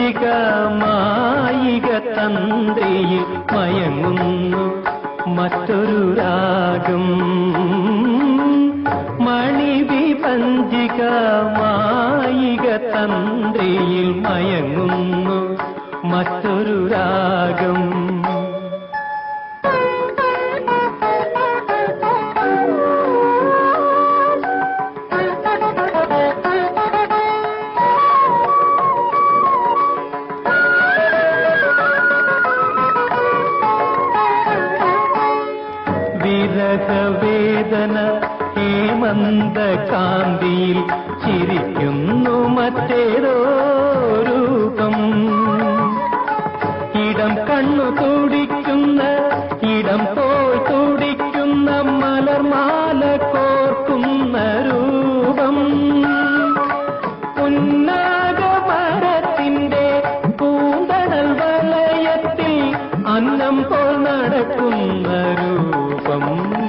പഞ്ചിക മായിക തന്ത്രിയിൽ മയങ്ങുന്നു മറ്റൊരു രാഗം മണിവിപഞ്ചിക മായിക തന്ത്രിയിൽ മയങ്ങുന്നു മറ്റൊരു രാഗം വിരഹവേദന ഹേമന്ത കാന്തിയിൽ ചിരിക്കുന്നു മറ്റേതോ രൂപം ഇടം കണ്ണു തുടിക്കുന്ന ഇടം പോയി തുടിക്കുന്ന മലർമാല കോർക്കുന്ന രൂപം ഉന്നാഗമരത്തിന്റെ പൂന്തണൽ വലയത്തിൽ അന്നം പോൽ നടക്കുന്ന രൂപം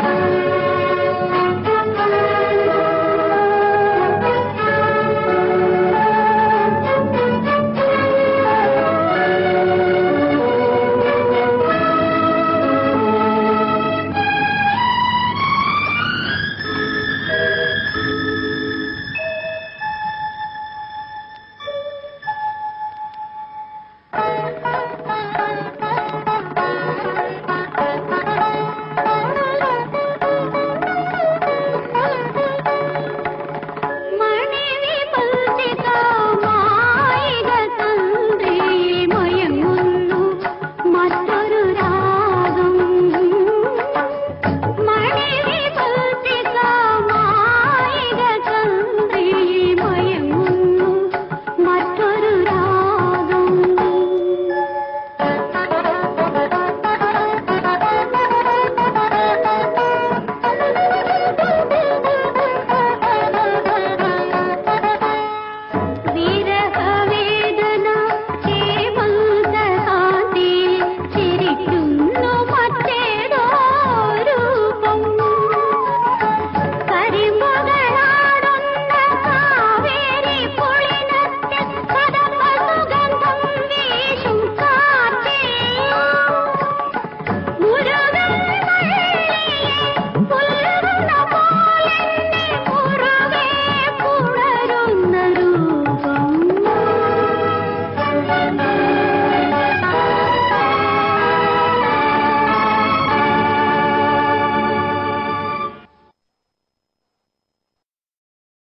മറ്റൊരു രാഗം മണിവിപൽസികമായിക ചന്ദ്രിയിൽ മയങ്ങുന്നു മറ്റൊരു രാഗം വിരഹവേദന ഹേമന്തകാന്തിയിൽ ചിരിക്കുന്നു മറ്റേതോ രൂപം കരിമകളാടുന്ന കാവേരി പൊളിനത്തിൽ കദംബസുഗന്ധം വീശും കാറ്റിൽ മുരുകൻ വള്ളിയെ പുലരുന്ന പോലെന്നെ പുറവേ പുണരുന്ന രൂപം